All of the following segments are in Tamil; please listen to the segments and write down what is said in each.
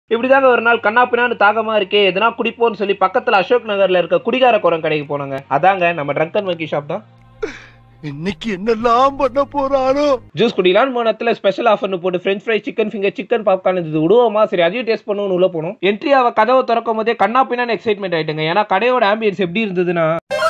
இப்படிதாங்க ஒரு நாள் கண்ணாப்பினான்னு தாகமா இருக்கே எதனா குடிப்போம்னு சொல்லி பக்கத்துல அசோக் நகர்ல இருக்க குடிகார குரம் கடைக்கு போனாங்க அதாங்க நம்ம ட்ரங்க் அண்ட் மங்கி ஷாப் தான் இன்னைக்கு என்னெல்லாம் பண்ண போறானோ ஜூஸ் குடிலான்னு போனத்துல ஸ்பெஷல் ஆஃபர்னு போட்டு French fry chicken finger chicken popcorn இது விடுவோமா சரி அதையும் டேஸ்ட் பண்ணுவோம்னு உள்ள போனோம் என்ட்ரி அவ கதவை திறக்கும் போதே கண்ணாப்பினான்னு எக்ஸைட்மெண்ட் ஆயிட்டுங்க ஏன்னா கடையோட ஆம்பியன்ஸ் எப்படி இருந்ததுன்னா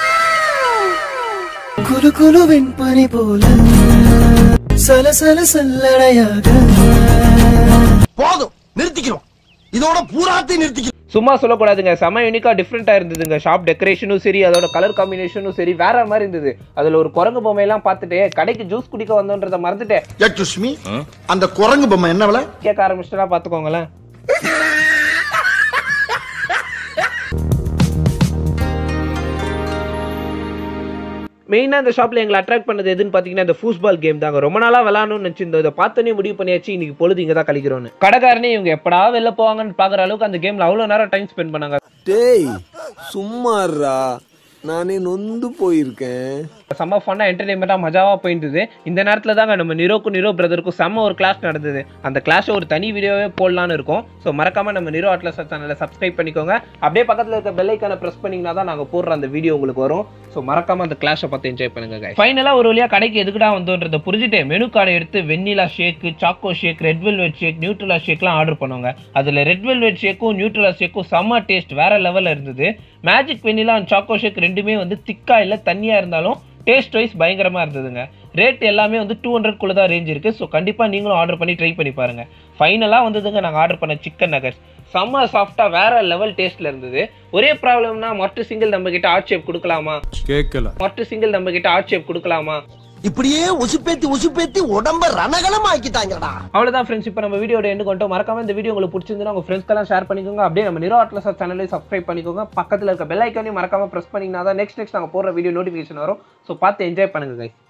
குலு குலுவின் பனி போல சலசல சல்லடையாக போதும் நிறுத்திக்கிறோம் இதோட பூராத்தையும் நிறுத்திக்கிறோம் சும்மா சொல்லக்கூடாதுங்க செம யூனிக்கா டிஃப்ரெண்டா இருந்ததுங்க ஷாப் டெக்கரேஷனும் சரி அதோட கலர் காம்பினேஷனும் சரி வேற மாதிரி இருந்தது அதுல ஒரு குரங்கு பொம்மையெல்லாம் பார்த்துட்டு கடைக்கு ஜூஸ் குடிக்க வந்தோன்றதை மறந்துட்டு யட்டுஷ்மி அந்த குரங்கு பொம்மை என்ன விலை கேட்க ஆரம்பிச்சிட்டா பாத்துக்கோங்களேன் மெயினாக இந்த ஷாப்பில் எங்களை அட்ராக்ட் பண்ணது எதுன்னு பார்த்தீங்கன்னா இந்த ஃபூஸ்பால் கேம் தாங்க ரொம்ப நாளாக விளாடணும்னு நினச்சிருந்தோம் இதை பார்த்தோன்னே முடிவு பண்ணியாச்சு இன்னைக்கு பொழுது இங்கே தான் கழிக்கிறோன்னு கடைக்காரனே இவங்க எப்படா வெளில போவாங்கன்னு பார்க்குற அளவுக்கு அந்த கேமில் அவ்வளோ நேரம் டைம் ஸ்பெண்ட் பண்ணாங்க டேய் சும்மாறா நானே நொந்து போயிருக்கேன் செம்ம ஃபன்னாக என்டர்டைன்மெண்ட்டாக மஜாவாக போயிருந்தது இந்த நேரத்தில் தாங்க நம்ம நிரோக்கும் நிரோ பிரதருக்கும் செம்ம ஒரு கிளாஸ் நடந்தது அந்த கிளாஸை ஒரு தனி வீடியோவே போடலான்னு இருக்கோம் ஸோ மறக்காம நம்ம நிரோ அட்லஸ் சேனலை சப்ஸ்கிரைப் பண்ணிக்கோங்க அப்படியே பக்கத்தில் இருக்க பெல் ஐக்கானை ப்ரெஸ் பண்ணிங்கன்னா தான் நாங்கள் போடுற அந்த வீடியோ உங்களுக்கு வரும் ஸோ மறக்காம அந்த கிளாஸை பார்த்து என்ஜாய் பண்ணுங்க ஃபைனலாக ஒரு வழியாக கடைக்கு எதுக்குடா வந்தோன்றதை புரிஞ்சுட்டு மெனு கார்டை எடுத்து vanilla shake choco shake red velvet shake நியூட்ரலா ஷேக்லாம் ஆர்டர் பண்ணுவாங்க அதில் ரெட் வெல்வெட் ஷேக்கும் நியூட்ரலா ஷேக்கும் செம்ம டேஸ்ட் வேற லெவலில் இருந்தது magic vanilla and choco shake ரெண்டுமே வந்து திக்கா இல்லை தண்ணியாக இருந்தாலும் டேஸ்ட் வைஸ் பயங்கரமாக இருந்ததுங்க ரேட் எல்லாமே வந்து டூ ஹண்ட்ரட் குள்ள தான் ரேஞ்ச் இருக்குது ஸோ கண்டிப்பாக நீங்களும் ஆர்டர் பண்ணி ட்ரை பண்ணி பாருங்க ஃபைனலாக வந்ததுங்க நாங்கள் ஆர்டர் பண்ண சிக்கன் நகர்ஸ் செம்ம சாஃப்டாக வேற லெவல் டேஸ்ட்டில் இருந்தது ஒரே ப்ராப்ளம்னா மொட்டு சிங்கிள் நம்ம கிட்ட ஆர்ட் ஷேப் கொடுக்கலாமா கேட்கல மொட்டு சிங்கிள் நம்ம கிட்ட ஆர்ட் ஷேப் கொடுக்கலாமா இப்படியே உசுப்பேத்தி உசுப்பேத்தி உடம்ப ரணகலம் ஆக்கிட்டாங்கடா அவ்வளோதான் ஃப்ரெண்ட்ஸ் இப்போ நம்ம வீடியோட எண்டு கொண்டோம் மறக்காம இந்த வீடியோ உங்களுக்கு பிடிச்சிருந்தா உங்க ஃப்ரெண்ட்ஸ்க்கெல்லாம் ஷேர் பண்ணிக்கோங்க அப்படியே நம்ம நிரோ அட்லஸ் சேனலையும் சப்ஸ்கிரைப் பண்ணிக்கோங்க பக்கத்தில் இருக்க பெல் ஐக்கானையும் மறக்காம ப்ரெஸ் பண்ணிங்கன்னா தான் நெக்ஸ்ட் நெக்ஸ்ட் நாங்கள் போடுற வீடியோ நோட்டிஃபிகேஷன் வரும் ஸோ பார்த்து என்ஜாய் பண்ணுங்க guys